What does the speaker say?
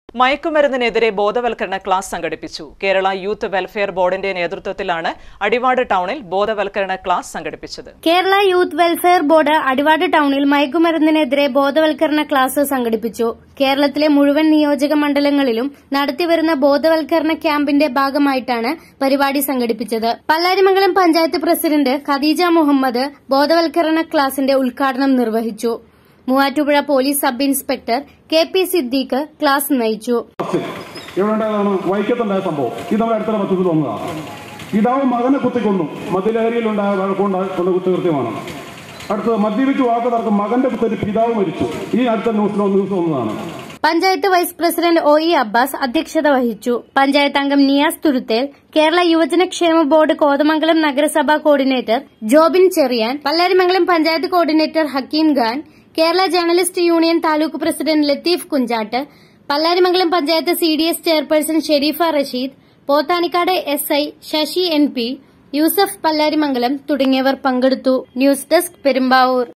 മയക്കുമരുന്നിനെതിരെ ബോധവൽക്കരണ ക്ലാസ് സംഘടിപ്പിച്ചു Kerala youth welfare ബോർഡിന്റെ നേതൃത്വത്തിലാണ് അടിവാട് ടൗണിൽ ബോധവൽക്കരണ ക്ലാസ് സംഘടിപ്പിച്ചത് Kerala youth welfare board Adivad ടൌണിൽ മയക്കുമരുന്നിനെതിരെ ബോധവൽക്കരണ ക്ലാസ് സംഘടിപ്പിച്ചു കേരളത്തിലെ മുഴുവൻ നിയോജക മണ്ഡലങ്ങളിലും നടത്തിവരുന്ന ബോധവൽക്കരണ ക്യാമ്പിന്റെ ഭാഗമായിട്ടാണ് പരിപാടി സംഘടിപ്പിച്ചത് പല്ലാരിമംഗലം പഞ്ചായത്ത് പ്രസിഡന്റ് ഖദീജ മുഹമ്മദ് ബോധവൽക്കരണ ക്ലാസിന്റെ ഉദ്ഘാടനം നിർവഹിച്ചു Muvattupuzha police sub inspector K P Siddique class നയിച്ചു ഇവിടെ ഉണ്ടായതാണ് വൈക്കത്തുണ്ടായ സംഭവം ഇത് നമ്മുടെ അടുത്ത മറ്റത്തിൽ വന്നതാണ് പിതാവ് മകനെ കുത്തിക്കൊന്നു മദ്യലഹരിയിലുണ്ടായ വഴക്കുണ്ടായ കൊണ്ട് കുറ്റകൃത്യമാണ് അടുത്തത് മദ്യപിച്ച് വാക്ക് തർക്കം മകന്റെ കുത്തരി പിതാവ് മരിച്ചു ഈ അടുത്ത ന്യൂസിൽ ന്യൂസ് വന്നതാണ് panchayat vice president O E Abbas അധ്യക്ഷത വഹിച്ചു പഞ്ചായത്ത് അംഗം നിയാസ് തുരുത്തേൽ കേരള യുവജനക്ഷേമ ബോർഡ് കോതമംഗലം നഗരസഭാ coordinator Jobin Cherian Pallarimangalam panchayat coordinator Hakeem Khan Kerala journalist union taluk president Latheef Kunjattu Pallarimangalam panchayat C D S chairperson Sherifa Rasheed Pothanicad S I Sasi N P Yusuf Pallarimangalam തുടങ്ങിയവർ പങ്കെടുത്തു ന്യൂസ് ഡെസ്ക് പെരുമ്പാവൂർ